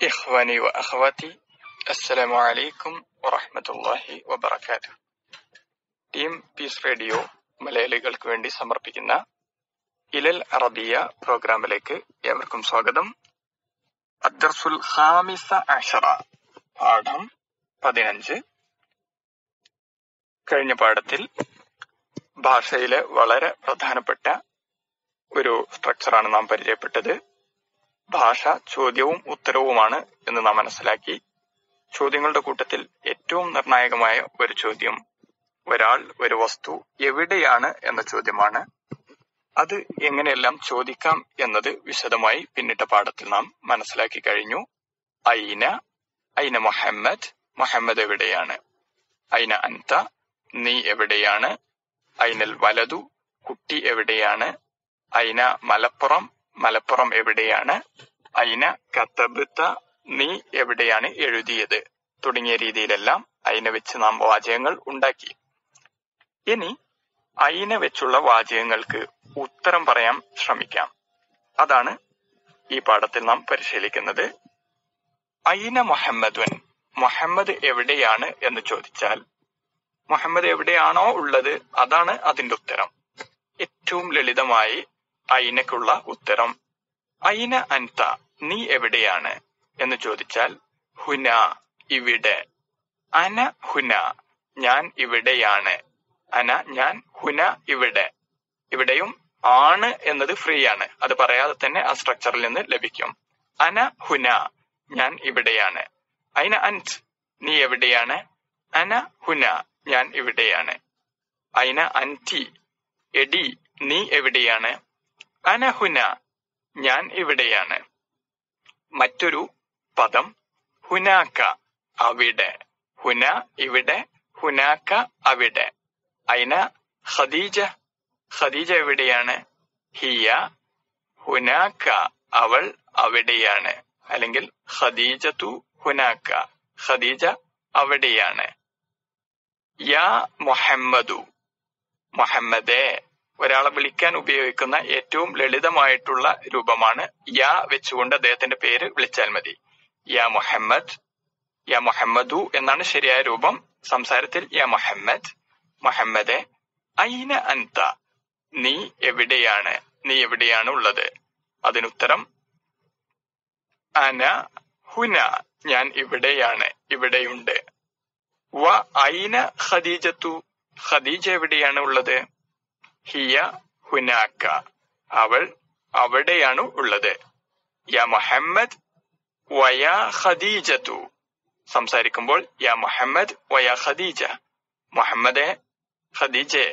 إخواني وأخواتي السلام عليكم ورحمة الله وبركاته team piece radio മലയാളികൾക്ക് വേണ്ടി സമർപ്പിക്കുന്ന ഇലൽ അറബിയ പ്രോഗ്രാമിലേക്ക് ഏവർക്കും സ്വാഗതം അദ്ദർസുൽ ഖാമിസ അഷറ പാഠം പതിനഞ്ച് കഴിഞ്ഞ പാഠത്തിൽ ഭാഷയിലെ വളരെ പ്രധാനപ്പെട്ട ഒരു സ്ട്രക്ചറാണ് നാം പരിചയപ്പെട്ടത് ഭാഷ ചോദ്യവും ഉത്തരവുമാണ് എന്ന് നാം മനസ്സിലാക്കി ചോദ്യങ്ങളുടെ കൂട്ടത്തിൽ ഏറ്റവും നിർണായകമായ ഒരു ചോദ്യം ഒരാൾ ഒരു വസ്തു എവിടെയാണ് എന്ന ചോദ്യമാണ് അത് എങ്ങനെയെല്ലാം ചോദിക്കാം എന്നത് വിശദമായി പിന്നിട്ട പാഠത്തിൽ നാം മനസ്സിലാക്കി കഴിഞ്ഞു ഐന ഐന മുഹമ്മദ് മുഹമ്മദ് എവിടെയാണ് ഐന അൻത നീ എവിടെയാണ് ഐനൽ വലതു കുട്ടി എവിടെയാണ് ഐന മലപ്പുറം മലപ്പുറം എവിടെയാണ് ഐന കത്തബത്ത നീ എവിടെയാണ് എഴുതിയത് തുടങ്ങിയ രീതിയിലെല്ലാം അയിന വെച്ച് നാം വാചകങ്ങൾ ഉണ്ടാക്കി ഇനി അയിന വെച്ചുള്ള വാചകങ്ങൾക്ക് ഉത്തരം പറയാൻ ശ്രമിക്കാം അതാണ് ഈ പാഠത്തിൽ നാം പരിശീലിക്കുന്നത് അയിന മുഹമ്മദ്വൻ മുഹമ്മദ് എവിടെയാണ് എന്ന് ചോദിച്ചാൽ മുഹമ്മദ് എവിടെയാണോ ഉള്ളത് അതാണ് അതിന്റെ ഉത്തരം ഏറ്റവും ലളിതമായി അയിനക്കുള്ള ഉത്തരം അയിന അൻത നീ എവിടെയാണ് എന്ന് ചോദിച്ചാൽ ഹുന ഇവിടെ അന ഹുന ഞാൻ ഇവിടെയാണ് അന ഞാൻ ഹുന ഇവിടെ ഇവിടെയും ആണ് എന്നത് ഫ്രീ ആണ് അത് പറയാതെ തന്നെ ആ സ്ട്രക്ചറിൽ നിന്ന് ലഭിക്കും അന ഹുന ഞാൻ ഇവിടെയാണ് അയിന അൻത് നീ എവിടെയാണ് അന ഹുന ഞാൻ ഇവിടെയാണ് അയിന അൻതി എടി നീ എവിടെയാണ് അന ഹുന ഞാൻ ഇവിടെയാണ് മറ്റൊരു പദം ഹുനാക്ക അവിടെ ഹുന ഇവിടെ ഹുനാക്ക അവിടെ അയിന ഖദീജ ഖദീജ എവിടെയാണ് ഹിയ ഹുനാക്ക അവൾ അവിടെയാണ് അല്ലെങ്കിൽ ഖദീജത്തു ഹുനാക്ക ഖദീജ അവിടെയാണ് യാ മുഹമ്മദു മുഹമ്മദേ ഒരാളെ വിളിക്കാൻ ഉപയോഗിക്കുന്ന ഏറ്റവും ലളിതമായിട്ടുള്ള രൂപമാണ് യാ വെച്ചുകൊണ്ട് അദ്ദേഹത്തിന്റെ പേര് വിളിച്ചാൽ മതി യാ മുഹമ്മദ് യാ മുഹമ്മദു എന്നാണ് ശരിയായ രൂപം സംസാരത്തിൽ യാ മുഹമ്മദ് മുഹമ്മദെ ഐന അൻത നീ എവിടെയാണ് നീ എവിടെയാണ് ഉള്ളത് അതിനുത്തരം അന ഹുന ഞാൻ ഇവിടെയാണ് ഇവിടെയുണ്ട് വ ഐന ഖദീജത്തു ഖദീജ എവിടെയാണ് ഉള്ളത് ഹിയ ഹുനാക്ക അവൾ അവിടെയാണ് ഉള്ളത് യാ മുഹമ്മദ് വയാ ഖദീജത്തു സംസാരിക്കുമ്പോൾ യാ മുഹമ്മദ് വയാ ഖദീജ മുഹമ്മദെ ഖദീജെ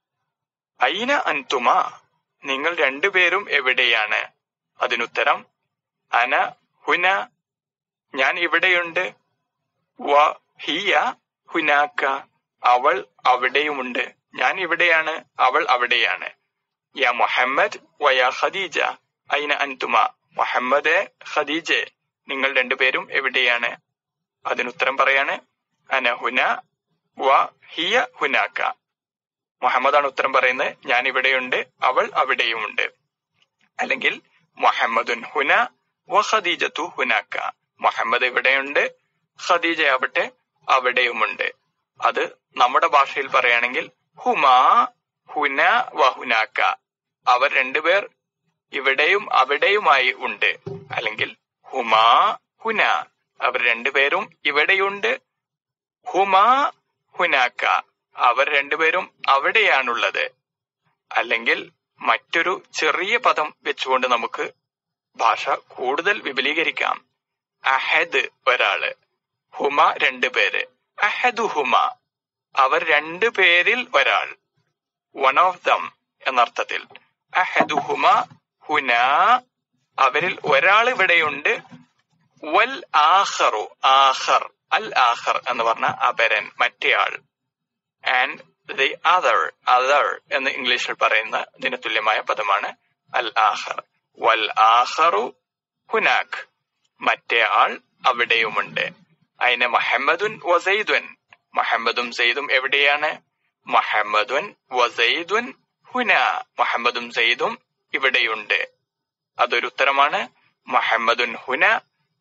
ഐന അൻതുമ നിങ്ങൾ രണ്ടുപേരും എവിടെയാണ് അതിനുത്തരം അന ഹുന ഞാൻ ഇവിടെയുണ്ട് വ ഹിയ ഹുനാക്ക അവൾ അവിടെയുമുണ്ട് ഞാൻ ഇവിടെയാണ് അവൾ അവിടെയാണ് യാ മുഹമ്മദ് വയാ ഖദീജ ഐന അൻതുമ മുഹമ്മദെ ഖദീജെ നിങ്ങൾ രണ്ടുപേരും എവിടെയാണ് അതിനുത്തരം പറയാണ് അന ഹുന വ ഹിയ ഹുനാക്ക മുഹമ്മദാണ് ഉത്തരം പറയുന്നത് ഞാൻ ഇവിടെയുണ്ട് അവൾ അവിടെയുമുണ്ട് അല്ലെങ്കിൽ മുഹമ്മദുൻ ഹുന വ ഖദീജത്തു ഹുനാക്ക മുഹമ്മദ് ഇവിടെയുണ്ട് ഖദീജ ആവട്ടെ അവിടെയുമുണ്ട് അത് നമ്മുടെ ഭാഷയിൽ പറയുകയാണെങ്കിൽ ഹുമാ ഹുന വഹുനാക്ക അവർ രണ്ടുപേർ ഇവിടെയും അവിടെയുമായി ഉണ്ട് അല്ലെങ്കിൽ ഹുമാ ഹുന അവർ രണ്ടുപേരും ഇവിടെയുണ്ട് ഹുമാ ഹുനാക്ക അവർ രണ്ടുപേരും അവിടെയാണുള്ളത് അല്ലെങ്കിൽ മറ്റൊരു ചെറിയ പദം വെച്ചുകൊണ്ട് നമുക്ക് ഭാഷ കൂടുതൽ വിപുലീകരിക്കാം അഹദ് ഒരാള് ഹുമ രണ്ടുപേര് അഹദു ഹുമ അവർ രണ്ടു പേരിൽ ഒരാൾ വൺ ഓഫ് ദം എന്നർത്ഥത്തിൽ അഹദുഹുമ ഹുന അവരിൽ ഒരാൾ ഇവിടെയുണ്ട് വൽ ആഖറു ആഖർ അൽ ആഖർ എന്ന് പറഞ്ഞ അപരൻ മറ്റേയാൾ ആൻഡ് ദി അതർ അതർ എന്ന് ഇംഗ്ലീഷിൽ പറയുന്ന ഇതിന് തുല്യമായ പദമാണ് അൽ ആഖർ വൽ ആഖറു ഹുനാഖ് മറ്റേ ആൾ അവിടെയുമുണ്ട് അതിന് മുഹമ്മദുൻ വസൈദുൻ മുഹമ്മദും സെയ്ദും എവിടെയാണ് മുഹമ്മദുൻ വസൈദുൻ ഹുന മുഹമ്മദും സെയ്ദും ഇവിടെയുണ്ട് അതൊരു ഉത്തരമാണ് മുഹമ്മദുൻ ഹുന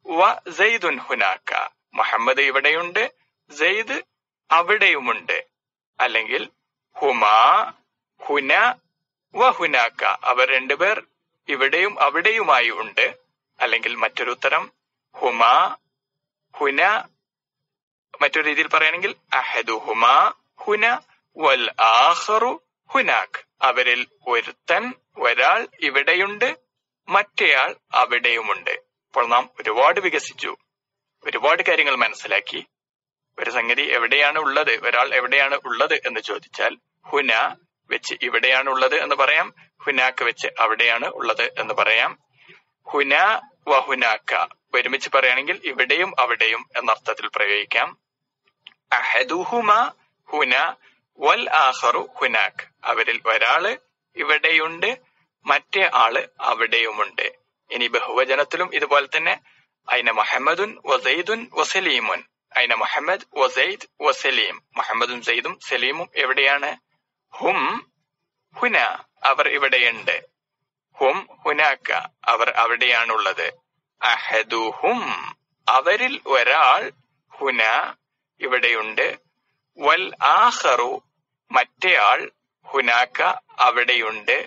വ സെയ്ദുൻ ഹുനാക്ക മുഹമ്മദ് ഇവിടെയുണ്ട് സെയ്ദ് അവിടെയുമുണ്ട് അല്ലെങ്കിൽ ഹുമാ ഹുന വ ഹുനാക്ക അവർ രണ്ടുപേർ ഇവിടെയും അവിടെയുമായി ഉണ്ട് അല്ലെങ്കിൽ മറ്റൊരു ഉത്തരം ഹുമാ ഹുന മറ്റൊരു രീതിയിൽ പറയുകയാണെങ്കിൽ അഹദുഹുമാ ഹുന വൽ ആഖറു ഹുനാക് അവരിൽ ഒരുത്തൻ ഒരാൾ ഇവിടെയുണ്ട് മറ്റേയാൾ അവിടെയുമുണ്ട് അപ്പോൾ നാം ഒരുപാട് വികസിച്ചു ഒരുപാട് കാര്യങ്ങൾ മനസ്സിലാക്കി ഒരു സംഗതി എവിടെയാണ് ഉള്ളത് ഒരാൾ എവിടെയാണ് ഉള്ളത് എന്ന് ചോദിച്ചാൽ ഹുന വെച്ച് ഇവിടെയാണ് ഉള്ളത് എന്ന് പറയാം ഹുനാക്ക് വെച്ച് അവിടെയാണ് ഉള്ളത് എന്ന് പറയാം ഹുന വഹുനാക്ക ഒരുമിച്ച് പറയുകയാണെങ്കിൽ ഇവിടെയും അവിടെയും എന്നർത്ഥത്തിൽ പ്രയോഗിക്കാം അഹദുഹുമ ഹുന വൽ ആഹറു ഹുനാക് അവരിൽ ഒരാള് ഇവിടെയുണ്ട് മറ്റേ ആള് അവിടെയുമുണ്ട് ഇനി ബഹുവചനത്തിലും ഇതുപോലെ തന്നെ അയിന മുഹമ്മദുൻ വസൈദുൻ വസലീമുൻ അയിന മുഹമ്മദ് വസൈദ് വസലീം മുഹമ്മദും സെയ്ദും സലീമും എവിടെയാണ് ഹും ഹുന അവർ ഇവിടെയുണ്ട് ഹും ഹുനാക്ക അവർ അവിടെയാണുള്ളത് അഹദുഹും അവരിൽ ഒരാൾ ഹുന ഇവിടെയുണ്ട് വൽ ആഹറു മറ്റേയാൾ ഹുനാക്ക അവിടെയുണ്ട്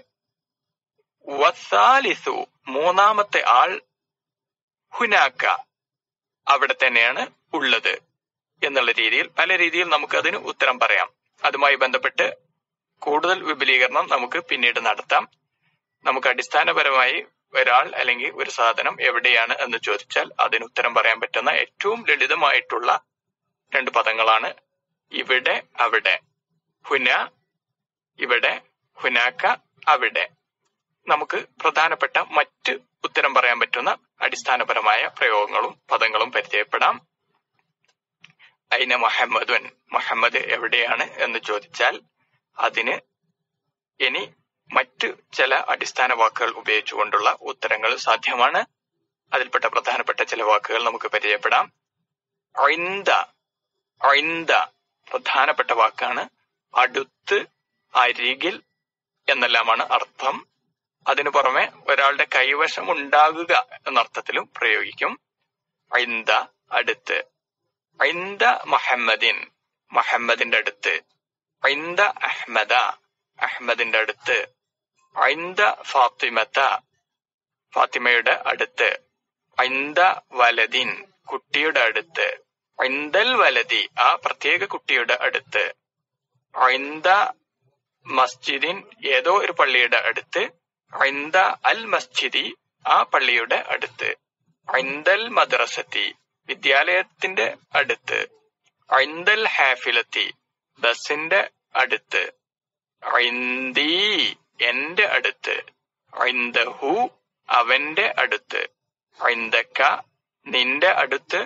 വസാലിസു മൂന്നാമത്തെ ആൾ ഹുനാക്ക അവിടെ തന്നെയാണ് ഉള്ളത് എന്നുള്ള രീതിയിൽ പല രീതിയിൽ നമുക്ക് അതിന് ഉത്തരം പറയാം അതുമായി ബന്ധപ്പെട്ട് കൂടുതൽ വിപുലീകരണം നമുക്ക് പിന്നീട് നടത്താം നമുക്ക് അടിസ്ഥാനപരമായി ഒരാൾ അല്ലെങ്കിൽ ഒരു സാധനം എവിടെയാണ് എന്ന് ചോദിച്ചാൽ അതിന് ഉത്തരം പറയാൻ പറ്റുന്ന ഏറ്റവും ലളിതമായിട്ടുള്ള രണ്ട് പദങ്ങളാണ് ഇവിടെ അവിടെ ഹുന ഇവിടെ ഹുനാക്ക അവിടെ നമുക്ക് പ്രധാനപ്പെട്ട മറ്റ് ഉത്തരം പറയാൻ പറ്റുന്ന അടിസ്ഥാനപരമായ പ്രയോഗങ്ങളും പദങ്ങളും പരിചയപ്പെടാം അയിന മുഹമ്മദുൻ മുഹമ്മദ് എവിടെയാണ് എന്ന് ചോദിച്ചാൽ അതിന് ഇനി മറ്റ് ചില അടിസ്ഥാന വാക്കുകൾ ഉപയോഗിച്ചുകൊണ്ടുള്ള ഉത്തരങ്ങൾ സാധ്യമാണ് അതിൽപ്പെട്ട പ്രധാനപ്പെട്ട ചില വാക്കുകൾ നമുക്ക് പരിചയപ്പെടാം ഐന്ദ ഐന്ദ പ്രധാനപ്പെട്ട വാക്കാണ് അടുത്ത് അരികിൽ എന്നെല്ലാമാണ് അർത്ഥം അതിനു പുറമെ ഒരാളുടെ കൈവശം ഉണ്ടാകുക എന്നർത്ഥത്തിലും പ്രയോഗിക്കും ഐന്ദ അടുത്ത് ഐന്ദ മുഹമ്മദിൻ മുഹമ്മദിന്റെ അടുത്ത് ഐന്ദ അഹ്മദ അഹ്മദിന്റെ അടുത്ത് ഐന്ദ ഫാത്തിമത്ത ഫാത്തിമയുടെ അടുത്ത് ഐന്ദ വലദിൻ കുട്ടിയുടെ അടുത്ത് ഐന്ദൽ വലതി ആ പ്രത്യേക കുട്ടിയുടെ അടുത്ത് ഐന്ദ മസ്ജിദിൻ ഏതോ ഒരു പള്ളിയുടെ അടുത്ത് ഐന്ദ അൽ മസ്ജിദി ആ പള്ളിയുടെ അടുത്ത് ഐന്ദൽ മദ്രസത്തി വിദ്യാലയത്തിന്റെ അടുത്ത് ഐന്ദൽ ഹാഫിലത്തി ബസിന്റെ അടുത്ത് ഐന്ദി എന്റെ അടുത്ത് ഐന്ദഹു അവന്റെ അടുത്ത് ഐന്ദക്ക നിന്റെ അടുത്ത്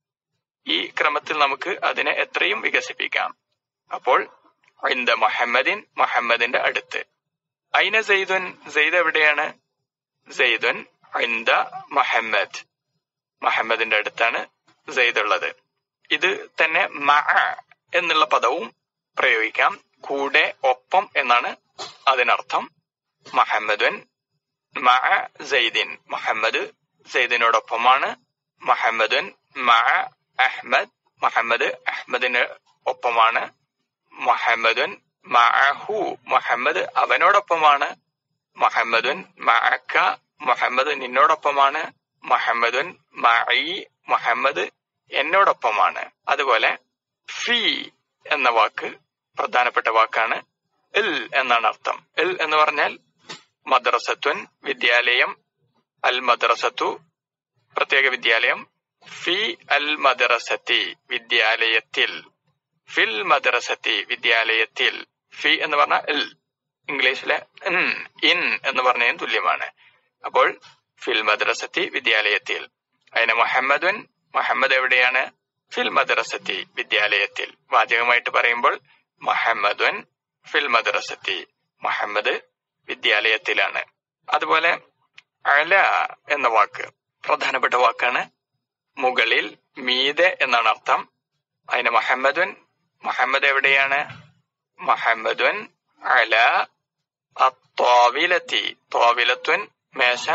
ഈ ക്രമത്തിൽ നമുക്ക് അതിനെ എത്രയും വികസിപ്പിക്കാം അപ്പോൾ ഐന്ദ മുഹമ്മദിൻ മുഹമ്മദിന്റെ അടുത്ത് ഐന സെയ്ദുൻ സെയ്ദ് എവിടെയാണ് സെയ്ദുൻ ഐന്ദ മുഹമ്മദ് മുഹമ്മദിന്റെ അടുത്താണ് സെയ്ദ് ഉള്ളത് ഇത് തന്നെ മ എന്നുള്ള പദവും പ്രയോഗിക്കാം കൂടെ ഒപ്പം എന്നാണ് അതിനർത്ഥം മുഹമ്മദുൻ മ സെയ്ദിൻ മുഹമ്മദ് സെയ്ദിനോടൊപ്പമാണ് മുഹമ്മദുൻ മ അഹ്മദ് മുഹമ്മദ് അഹ്മദിന് ഒപ്പമാണ് മുഹമ്മദുൻ മഅഹു മുഹമ്മദ് അവനോടൊപ്പമാണ് മുഹമ്മദുൻ മഅക്ക മുഹമ്മദ് നിന്നോടൊപ്പമാണ് മുഹമ്മദുൻ മഈ മുഹമ്മദ് എന്നോടൊപ്പമാണ് അതുപോലെ ഫി എന്ന വാക്ക് പ്രധാനപ്പെട്ട വാക്കാണ് ഇൽ എന്നാണ് അർത്ഥം ഇൽ എന്ന് പറഞ്ഞാൽ മദ്രസത്തുൻ വിദ്യാലയം അൽ മദ്രസത്തു പ്രത്യേക വിദ്യാലയം ഫി അൽ മദ്രസത്തി വിദ്യാലയത്തിൽ ഫിൽ മദ്രസത്തി വിദ്യാലയത്തിൽ ഫി എന്ന് പറഞ്ഞാൽ ഇൽ ഇംഗ്ലീഷിലെ ഇൻ ഇൻ എന്ന് പറഞ്ഞതിന് തുല്യമാണ് അപ്പോൾ ഫിൽ മദ്രസത്തി വിദ്യാലയത്തിൽ അതിന് മുഹമ്മദുൻ മുഹമ്മദ് എവിടെയാണ് ഫിൽ മദ്രസത്തി വിദ്യാലയത്തിൽ വാചകമായിട്ട് പറയുമ്പോൾ മുഹമ്മദുൻ ഫിൽ മദ്രസത്തി മുഹമ്മദ് വിദ്യാലയത്തിലാണ് അതുപോലെ അല എന്ന വാക്ക് പ്രധാനപ്പെട്ട വാക്കാണ് മുകളിൽ മീതെ എന്നാണ് അർത്ഥം അതിന് മുഹമ്മദുൻ മുഹമ്മദ് എവിടെയാണ് മുഹമ്മദുൻ അല അത്തോവിലത്തി തോവിലത്തുൻ മേശ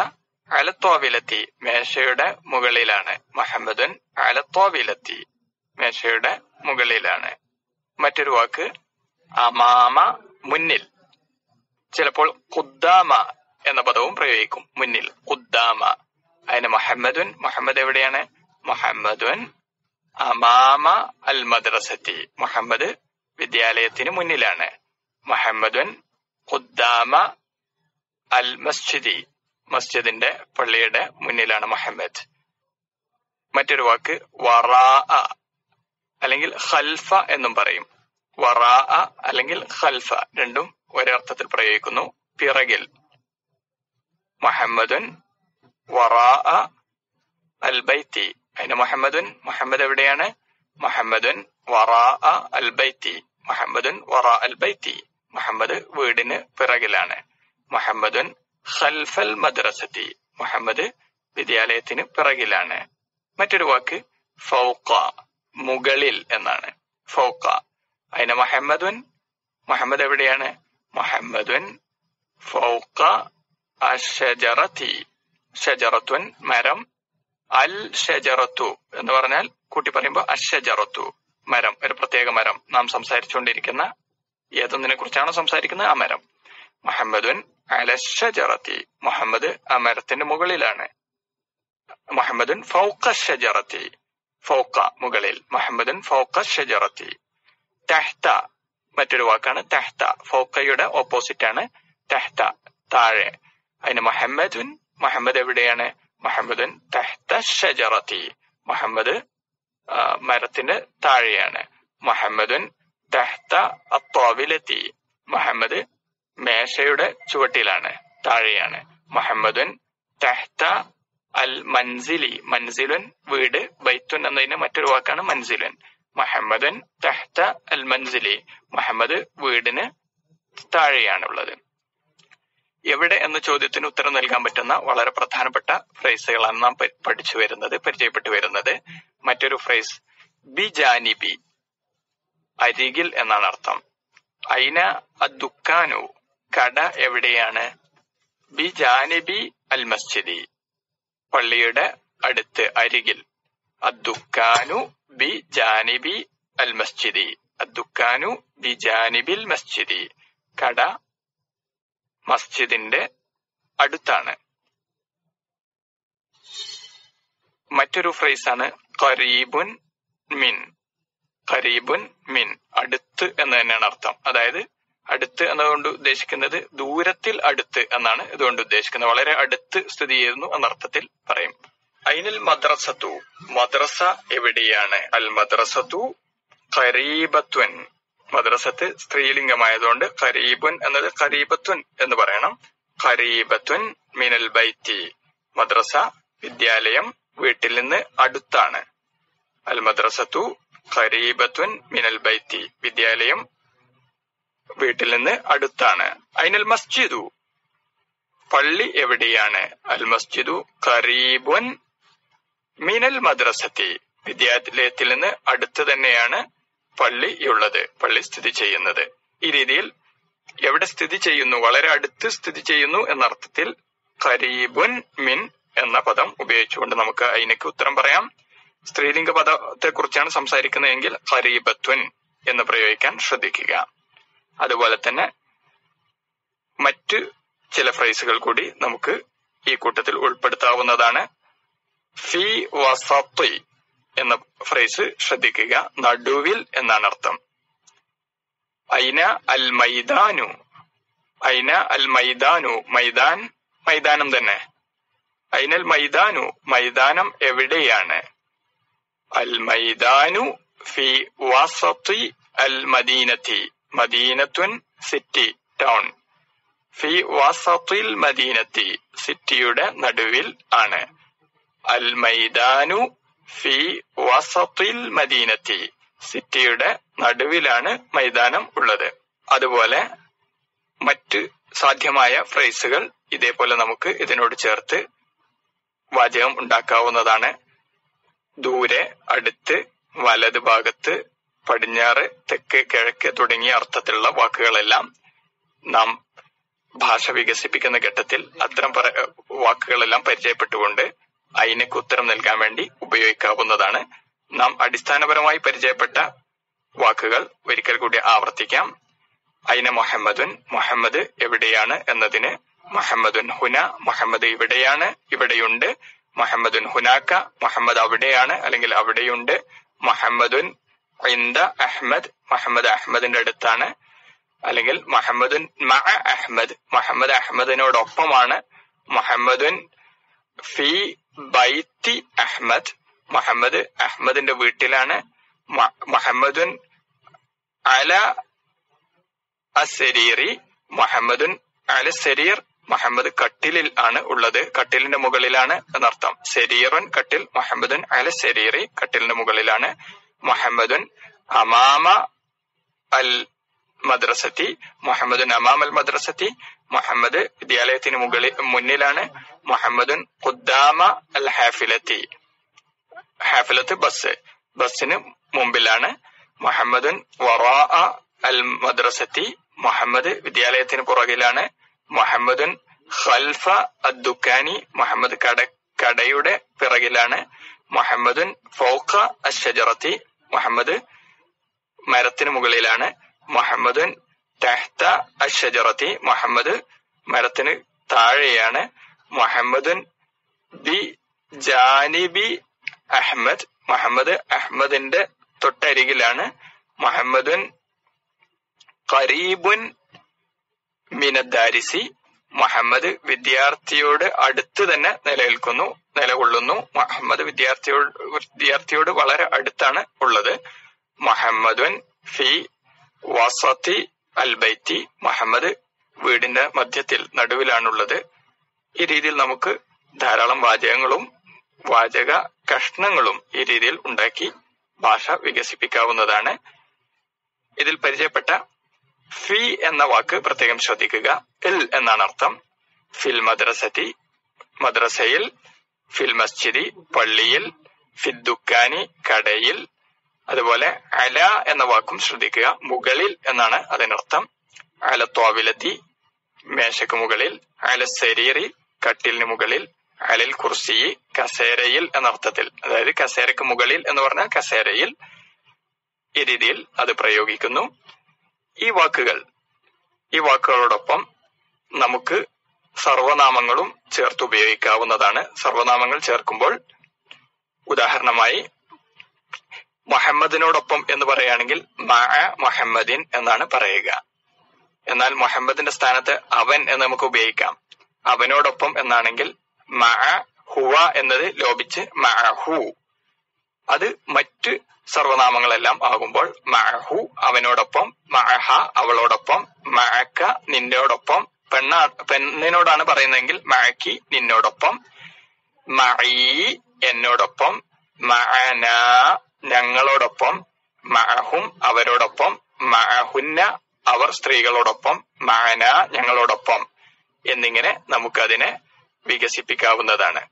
അലത്തോവിലെത്തി മേശയുടെ മുകളിലാണ് മുഹമ്മദുൻ അലത്തോവിലെത്തി മേശയുടെ മുകളിലാണ് മറ്റൊരു വാക്ക് അമാമ മുന്നിൽ ചിലപ്പോൾ ഖുദ്ദാമ എന്ന പദവും പ്രയോഗിക്കും മുന്നിൽ ഖുദ്ദാമ അതിന് മുഹമ്മദുൻ മുഹമ്മദ് എവിടെയാണ് മുഹമ്മദുൻ അമാമ അൽ മദ്രസത്തി മുഹമ്മദ് വിദ്യാലയത്തിന് മുന്നിലാണ് മുഹമ്മദുൻ ഖുദ്ദാമ അൽ മസ്ജിദി മസ്ജിദിന്റെ പള്ളിയുടെ മുന്നിലാണ് മുഹമ്മദ് മറ്റൊരു വാക്ക് വറാ അല്ലെങ്കിൽ ഖൽഫ എന്നും പറയും വറാ അല്ലെങ്കിൽ ഖൽഫ രണ്ടും ഒരേ അർത്ഥത്തിൽ പ്രയോഗിക്കുന്നു പിറകിൽ മുഹമ്മദുൻ വറാ അൽ ബൈത്തി അതിന് മുഹമ്മദുൻ മുഹമ്മദ് എവിടെയാണ് മുഹമ്മദുൻ വറാ അൽ ബൈത്തി മുഹമ്മദുൻ വറാ അൽ ബൈത്തി മുഹമ്മദ് വീടിന് പിറകിലാണ് മുഹമ്മദുൻ ഖൽഫൽ മദ്രസത്തി മുഹമ്മദ് വിദ്യാലയത്തിന് പിറകിലാണ് മറ്റൊരു വാക്ക് ഫൗക്ക മുകളിൽ എന്നാണ് ഫൗക്ക അതിന് മുഹമ്മദുൻ മുഹമ്മദ് എവിടെയാണ് മുഹമ്മദുൻ ഫൗക്ക അഷജറത്തി ഷജറത്തുൻ മരം അൽ ഷജറത്തു എന്ന് പറഞ്ഞാൽ കൂട്ടി പറയുമ്പോൾ അഷജറത്തു മരം ഒരു പ്രത്യേക മരം നാം സംസാരിച്ചുകൊണ്ടിരിക്കുന്ന ഏതൊന്നിനെ കുറിച്ചാണോ സംസാരിക്കുന്നത് ആ മരം മുഹമ്മദുൻ അലഷജറത്തി മുഹമ്മദ് ആ മരത്തിന്റെ മുകളിലാണ് മുഹമ്മദുൻ ഫൗക്ക ഷജറത്തി ഫൗക്ക മുകളിൽ മുഹമ്മദുൻ ഫൗക്ക ഷജറത്തി തെഹ്ത മറ്റൊരു വാക്കാണ് തെഹ്ത ഫൗക്കയുടെ ഓപ്പോസിറ്റ് ആണ് തെഹ്ത താഴെ അതിന് മുഹമ്മദുൻ മുഹമ്മദ് എവിടെയാണ് മുഹമ്മദുൻ തെഹ്ത ഷജറത്തി മുഹമ്മദ് മരത്തിന്റെ താഴെയാണ് മുഹമ്മദുൻ തെഹ്ത അത്തോവിലെത്തി മുഹമ്മദ് മേശയുടെ ചുവട്ടിലാണ് താഴെയാണ് മുഹമ്മദുൻ തെഹ്ത അൽ മൻസിലി മൻസിലുൻ വീട് ബൈത്തുൻ എന്നതിന് മറ്റൊരു വാക്കാണ് മൻസിലുൻ മുഹമ്മദൻ തെഹ്ത അൽ മൻസിലി മുഹമ്മദ് വീടിന് താഴെയാണുള്ളത് എവിടെ എന്ന ചോദ്യത്തിന് ഉത്തരം നൽകാൻ പറ്റുന്ന വളരെ പ്രധാനപ്പെട്ട ഫ്രേസുകളാണ് നാം പഠിച്ചു വരുന്നത് പരിചയപ്പെട്ടു വരുന്നത് മറ്റൊരു ഫ്രേസ് ബി ജാനിബി അരികിൽ എന്നാണ് അർത്ഥം അയിന അദ്ദുക്കാനു കട എവിടെയാണ് ബി ജാനിബി അൽ മസ്ജിദി പള്ളിയുടെ അടുത്ത് അരികിൽ അദ്ദുക്കാനു ബി ജാനിബി അൽ മസ്ജിദി അദ്ദുക്കാനു ബി ജാനിബിൽ മസ്ജിദി കട മസ്ജിദിന്റെ അടുത്താണ് മറ്റൊരു ഫ്രേസാണ് ഖരീബുൻ മിൻ ഖരീബുൻ മിൻ അടുത്ത് എന്ന് തന്നെയാണ് അർത്ഥം അതായത് അടുത്ത് എന്നതുകൊണ്ട് ഉദ്ദേശിക്കുന്നത് ദൂരത്തിൽ അടുത്ത് എന്നാണ് ഇതുകൊണ്ട് ഉദ്ദേശിക്കുന്നത് വളരെ അടുത്ത് സ്ഥിതി ചെയ്യുന്നു എന്നർത്ഥത്തിൽ പറയും അയിനിൽ മദ്രസത്തു മദ്രസ എവിടെയാണ് അൽ മദ്രസത്തു ഖരീബത്വൻ മദ്രസത്ത് സ്ത്രീലിംഗമായതുകൊണ്ട് ഖരീബുൻ എന്നത് ഖരീബത്തുൻ എന്ന് പറയണം ഖരീബത്തുൻ മിനൽ ബൈത്തി മദ്രസ വിദ്യാലയം വീട്ടിൽ നിന്ന് അടുത്താണ് അൽ മദ്രസത്തു ഖരീബത്തുൻ മിനൽ ബൈത്തി വിദ്യാലയം വീട്ടിൽ നിന്ന് അടുത്താണ് അയിനൽ മസ്ജിദു പള്ളി എവിടെയാണ് അൽ മസ്ജിദു ഖരീബുൻ മിനൽ മദ്രസത്തി വിദ്യാലയത്തിൽ നിന്ന് അടുത്ത് തന്നെയാണ് പള്ളി ഉള്ളത് പള്ളി സ്ഥിതി ചെയ്യുന്നത് ഈ രീതിയിൽ എവിടെ സ്ഥിതി ചെയ്യുന്നു വളരെ അടുത്ത് സ്ഥിതി ചെയ്യുന്നു എന്ന അർത്ഥത്തിൽ ഖരീബുൻ മിൻ എന്ന പദം ഉപയോഗിച്ചുകൊണ്ട് നമുക്ക് അതിനൊക്കെ ഉത്തരം പറയാം സ്ത്രീലിംഗ പദത്തെ കുറിച്ചാണ് സംസാരിക്കുന്നതെങ്കിൽ ഖരീബത്വൻ എന്ന് പ്രയോഗിക്കാൻ ശ്രദ്ധിക്കുക അതുപോലെ തന്നെ മറ്റ് ചില ഫ്രേസുകൾ കൂടി നമുക്ക് ഈ കൂട്ടത്തിൽ ഉൾപ്പെടുത്താവുന്നതാണ് ഫി വസത്തി എന്ന ഫ്രേസ് ശ്രദ്ധിക്കുക നടുവിൽ എന്നാണ് അർത്ഥം ഐന അൽ മൈദാനു ഐന അൽ മൈദാനു മൈദാൻ മൈതാനം തന്നെ ഐനൽ മൈദാനു മൈതാനം എവിടെയാണ് അൽ മൈദാനു ഫി വസത്തി അൽ മദീനത്തി മദീനത്തുൻ സിറ്റി ടൗൺ ഫി വസത്തിൽ മദീനത്തി സിറ്റിയുടെ നടുവിൽ ആണ് അൽ മൈദാനു ഫി വസത്തിൽ മദീനത്തി സിറ്റിയുടെ നടുവിലാണ് മൈതാനം ഉള്ളത് അതുപോലെ മറ്റ് സാധ്യമായ ഫ്രേസുകൾ ഇതേപോലെ നമുക്ക് ഇതിനോട് ചേർത്ത് വാചകം ഉണ്ടാക്കാവുന്നതാണ് ദൂരെ അടുത്ത് വലത് ഭാഗത്ത് പടിഞ്ഞാറ് തെക്ക് കിഴക്ക് തുടങ്ങിയ അർത്ഥത്തിലുള്ള വാക്കുകളെല്ലാം നാം ഭാഷ വികസിപ്പിക്കുന്ന ഘട്ടത്തിൽ അത്തരം പറ വാക്കുകളെല്ലാം പരിചയപ്പെട്ടുകൊണ്ട് അതിനൊക്കെ ഉത്തരം നൽകാൻ വേണ്ടി ഉപയോഗിക്കാവുന്നതാണ് നാം അടിസ്ഥാനപരമായി പരിചയപ്പെട്ട വാക്കുകൾ ഒരിക്കൽ കൂടി ആവർത്തിക്കാം അയിന മുഹമ്മദുൻ മുഹമ്മദ് എവിടെയാണ് എന്നതിന് മുഹമ്മദുൻ ഹുന മുഹമ്മദ് ഇവിടെയാണ് ഇവിടെയുണ്ട് മുഹമ്മദുൻ ഹുനാക്ക മുഹമ്മദ് അവിടെയാണ് അല്ലെങ്കിൽ അവിടെയുണ്ട് മുഹമ്മദുൻ ഇന്ദ അഹ്മദ് മുഹമ്മദ് അഹ്മദിന്റെ അടുത്താണ് അല്ലെങ്കിൽ മുഹമ്മദുൻ മഅ അഹ്മദ് മുഹമ്മദ് അഹ്മദിനോടൊപ്പമാണ് മുഹമ്മദുൻ ഫി ബൈത്തി അഹ്മദ് മുഹമ്മദ് അഹ്മദിന്റെ വീട്ടിലാണ് മുഹമ്മദുൻ അല അസരീറി മുഹമ്മദുൻ അല സരീർ മുഹമ്മദ് കട്ടിലിൽ ആണ് ഉള്ളത് കട്ടിലിന്റെ മുകളിലാണ് എന്നർത്ഥം സെരീറൻ കട്ടിൽ മുഹമ്മദുൻ അല സെരീറി കട്ടിലിന്റെ മുകളിലാണ് മുഹമ്മദുൻ അമാമ അൽ മദ്രസത്തി മുഹമ്മദുൻ അമാം അൽ മദ്രസത്തി മുഹമ്മദ് വിദ്യാലയത്തിന് മുകളിൽ മുന്നിലാണ് മുഹമ്മദുൻ ഖുദ്ദാമ അൽ ഹാഫിലത്തി ഹാഫിലത്ത് ബസ് ബസ്സിന് മുമ്പിലാണ് മുഹമ്മദുൻ വറാ അൽ മദ്രസത്തി മുഹമ്മദ് വിദ്യാലയത്തിന് പുറകിലാണ് മുഹമ്മദുൻ ഖൽഫ അദ്ദുക്കാനി മുഹമ്മദ് കട കടയുടെ പിറകിലാണ് മുഹമ്മദുൻ ഫൗഖ അഷജറത്തി മുഹമ്മദ് മരത്തിന് മുകളിലാണ് മുഹമ്മദുൻ തഹ്ത അഷജറത്തി മുഹമ്മദ് മരത്തിന് താഴെയാണ് മുഹമ്മദുൻ ബി ജാനിബി അഹമ്മദ് മുഹമ്മദ് അഹമ്മദിന്റെ തൊട്ടരികിലാണ് മുഹമ്മദുൻ ഖരീബുൻ മിനദ്ദാരിസി മുഹമ്മദ് വിദ്യാർത്ഥിയോട് അടുത്ത് തന്നെ നിലനിൽക്കുന്നു നിലകൊള്ളുന്നു മുഹമ്മദ് വിദ്യാർത്ഥിയോട് വിദ്യാർത്ഥിയോട് വളരെ അടുത്താണ് ഉള്ളത് മുഹമ്മദുൻ ഫി വസത്തി അൽ ബൈത്തി മുഹമ്മദ് വീടിന്റെ മധ്യത്തിൽ നടുവിലാണുള്ളത് ഈ രീതിയിൽ നമുക്ക് ധാരാളം വാചകങ്ങളും വാചക കഷ്ണങ്ങളും ഈ രീതിയിൽ ഉണ്ടാക്കി ഭാഷ വികസിപ്പിക്കാവുന്നതാണ് ഇതിൽ പരിചയപ്പെട്ട ഫി എന്ന വാക്ക് പ്രത്യേകം ശ്രദ്ധിക്കുക ഇൽ എന്നാണ് അർത്ഥം ഫിൽ മദ്രസത്തി മദ്രസയിൽ ഫിൽ മസ്ജിദി പള്ളിയിൽ ഫിദ്ദുക്കാനി കടയിൽ അതുപോലെ അല എന്ന വാക്കും ശ്രദ്ധിക്കുക മുകളിൽ എന്നാണ് അതിനർത്ഥം അല തോവിലെത്തി മേശക്ക് മുകളിൽ അല ശരീറി കട്ടിലിന് മുകളിൽ അലിൽ കുർസി കസേരയിൽ എന്നർത്ഥത്തിൽ അതായത് കസേരക്ക് മുകളിൽ എന്ന് പറഞ്ഞാൽ കസേരയിൽ ഈ രീതിയിൽ അത് പ്രയോഗിക്കുന്നു ഈ വാക്കുകൾ ഈ വാക്കുകളോടൊപ്പം നമുക്ക് സർവനാമങ്ങളും ചേർത്ത് ഉപയോഗിക്കാവുന്നതാണ് സർവനാമങ്ങൾ ചേർക്കുമ്പോൾ ഉദാഹരണമായി മുഹമ്മദിനോടൊപ്പം എന്ന് പറയുകയാണെങ്കിൽ മഅ മുഹമ്മദിൻ എന്നാണ് പറയുക എന്നാൽ മുഹമ്മദിന്റെ സ്ഥാനത്ത് അവൻ എന്ന് നമുക്ക് ഉപയോഗിക്കാം അവനോടൊപ്പം എന്നാണെങ്കിൽ മഅ ഹുവ എന്നത് ലോപിച്ച് മഅ ഹു അത് മറ്റ് സർവനാമങ്ങളെല്ലാം ആകുമ്പോൾ മഅഹു അവനോടൊപ്പം മഅഹ അവളോടൊപ്പം മഅക്ക നിന്നോടൊപ്പം പെണ്ണ പെണ്ണിനോടാണ് പറയുന്നതെങ്കിൽ മഅക്കി നിന്നോടൊപ്പം മഈ എന്നോടൊപ്പം മഅന ഞങ്ങളോടൊപ്പം മഅഹും അവരോടൊപ്പം മഅഹുന്ന അവർ സ്ത്രീകളോടൊപ്പം മഅന ഞങ്ങളോടൊപ്പം എന്നിങ്ങനെ നമുക്കതിനെ വികസിപ്പിക്കാവുന്നതാണ്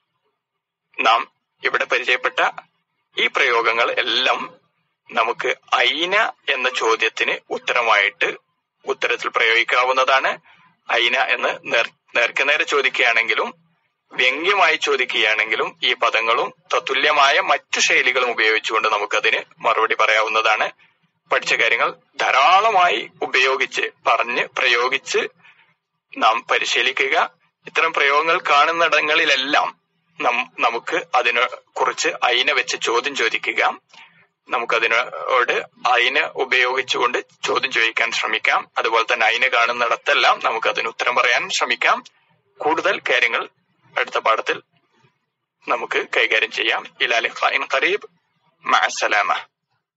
നാം ഇവിടെ പരിചയപ്പെട്ട ഈ പ്രയോഗങ്ങൾ എല്ലാം നമുക്ക് ഐന എന്ന ചോദ്യത്തിന് ഉത്തരമായിട്ട് ഉത്തരത്തിൽ പ്രയോഗിക്കാവുന്നതാണ് ഐന എന്ന് നേർ നേർക്കുനേരെ ചോദിക്കുകയാണെങ്കിലും വ്യംഗ്യമായി ചോദിക്കുകയാണെങ്കിലും ഈ പദങ്ങളും തത്തുല്യമായ മറ്റു ശൈലികളും ഉപയോഗിച്ചുകൊണ്ട് നമുക്കതിന് മറുപടി പറയാവുന്നതാണ് പഠിച്ച കാര്യങ്ങൾ ധാരാളമായി ഉപയോഗിച്ച് പറഞ്ഞ് പ്രയോഗിച്ച് നാം പരിശീലിക്കുക ഇത്തരം പ്രയോഗങ്ങൾ കാണുന്നിടങ്ങളിലെല്ലാം നമുക്ക് അതിനെ കുറിച്ച് അയിനെ വെച്ച് ചോദ്യം ചോദിക്കുക നമുക്കതിനോട് അയിന് ഉപയോഗിച്ചുകൊണ്ട് ചോദ്യം ചോദിക്കാൻ ശ്രമിക്കാം അതുപോലെ തന്നെ അയിന് കാണുന്നിടത്തെല്ലാം നമുക്ക് അതിന് ഉത്തരം പറയാൻ ശ്രമിക്കാം കൂടുതൽ കാര്യങ്ങൾ അടുത്ത പാഠത്തിൽ നമുക്ക് കൈകാര്യം ചെയ്യാം ഇലാലി ഖായിൻ ഖരീബ് മഅസലാമ